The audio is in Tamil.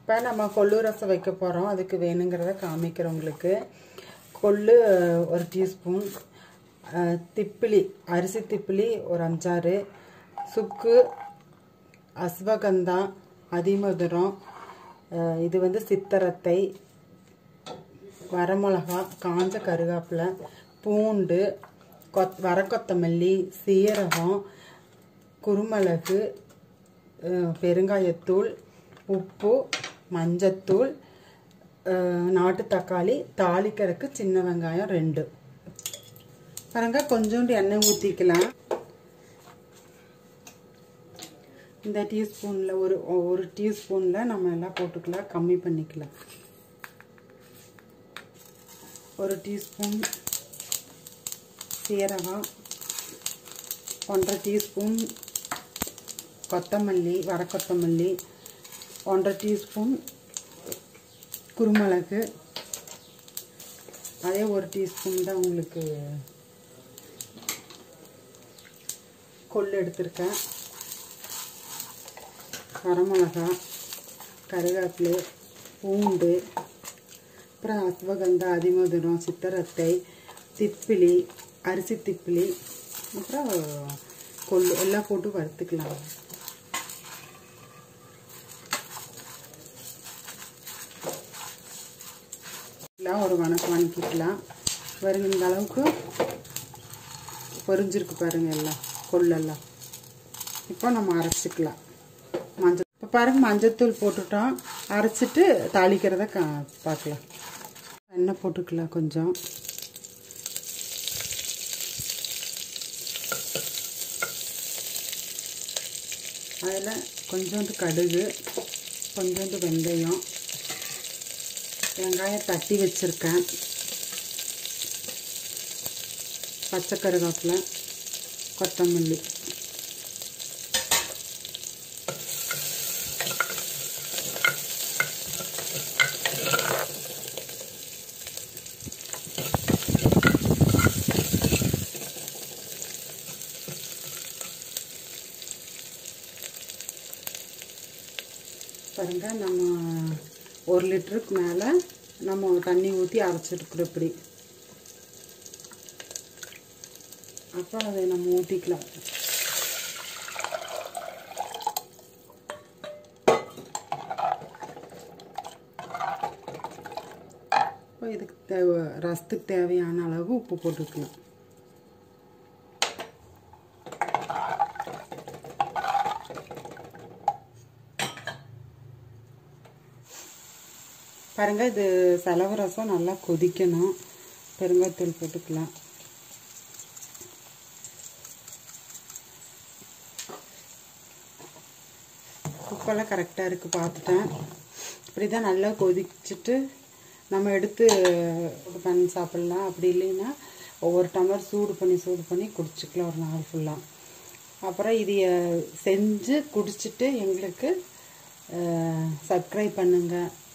இப்போ நம்ம கொள்ளு ரசம் வைக்க போகிறோம் அதுக்கு வேணுங்கிறத காமிக்கிறோம் உங்களுக்கு கொள்ளு ஒரு டீஸ்பூன் திப்பிலி அரிசி திப்பிலி ஒரு அஞ்சாறு சுக்கு அஸ்வகந்தா அதிமதுரம் அஹ் இது வந்து சித்தரத்தை வரமிளகா காஞ்ச கருவேப்பிலை பூண்டு கொத் வரக்கொத்தமல்லி சீரகம் குருமிளகு அஹ் பெருங்காயத்தூள் உப்பு மஞ்சத்தூள் அஹ் நாட்டு தக்காளி தாளிக்கிறதுக்கு சின்ன வெங்காயம் ரெண்டு பாருங்க கொஞ்சோண்டு எண்ணெய் ஊற்றிக்கலாம் இந்த டீஸ்பூனில் ஒரு ஒரு டீஸ்பூனில் நம்ம எல்லாம் போட்டுக்கலாம் கம்மி பண்ணிக்கலாம் ஒரு டீஸ்பூன் சீரகம் ஒன்றரை டீஸ்பூன் கொத்தமல்லி வர கொத்தமல்லி ஒன்றரை டீஸ்பூன் குருமிளகு அதே ஒரு டீஸ்பூன் தான் உங்களுக்கு கொள்ளு எடுத்திருக்கேன் வரமிளகா கருவேப்பிலை பூண்டு அப்புறம் அஸ்வகந்தா அதிமதுரம் சித்தரத்தை திப்பிலி அரிசி திப்பிலி அப்புறம் கொள்ளு எல்லாம் போட்டு வறுத்துக்கலாம் எல்லாம் ஒரு வணக்கம் வணக்கிக்கலாம் வருங்க இந்த அளவுக்கு பொரிஞ்சிருக்கு பாருங்க எல்லாம் கொள்ளெல்லாம் இப்போ நம்ம அரைச்சிக்கலாம் மஞ்சள் இப்போ பாருங்க மஞ்சத்தூள் போட்டுட்டோம் அரைச்சிட்டு தாளிக்கிறத கா பார்க்கலாம் எண்ணெய் போட்டுக்கலாம் கொஞ்சம் அதில் கொஞ்சோண்டு கடுகு கொஞ்சோண்டு வெந்தயம் வெங்காயம் தட்டி வச்சுருக்கேன் பச்சை கருவேப்பிலை கொத்தமல்லி பாருங்க நம்ம ஒரு லிட்டருக்கு மேலே நம்ம தண்ணி ஊற்றி அரைச்சிருக்கிறோம் இப்படி அப்போ அதை நம்ம ஊற்றிக்கலாம் இப்போ இதுக்கு தேவை ரசத்துக்கு தேவையான அளவு உப்பு போட்டுக்கலாம் பாருங்க இது செலவு ரசம் நல்லா கொதிக்கணும் பெருங்காயத்தூள் போட்டுக்கலாம் உப்பெல்லாம் கரெக்டாக இருக்குது பார்த்துட்டேன் இப்படி தான் நல்லா கொதிச்சுட்டு நம்ம எடுத்து பண்ணி சாப்பிட்லாம் அப்படி இல்லைன்னா ஒவ்வொரு டம்ளர் சூடு பண்ணி சூடு பண்ணி குடிச்சிக்கலாம் ஒரு நாள் ஃபுல்லாக அப்புறம் இதைய செஞ்சு குடிச்சிட்டு எங்களுக்கு சப்ஸ்கிரைப் பண்ணுங்கள்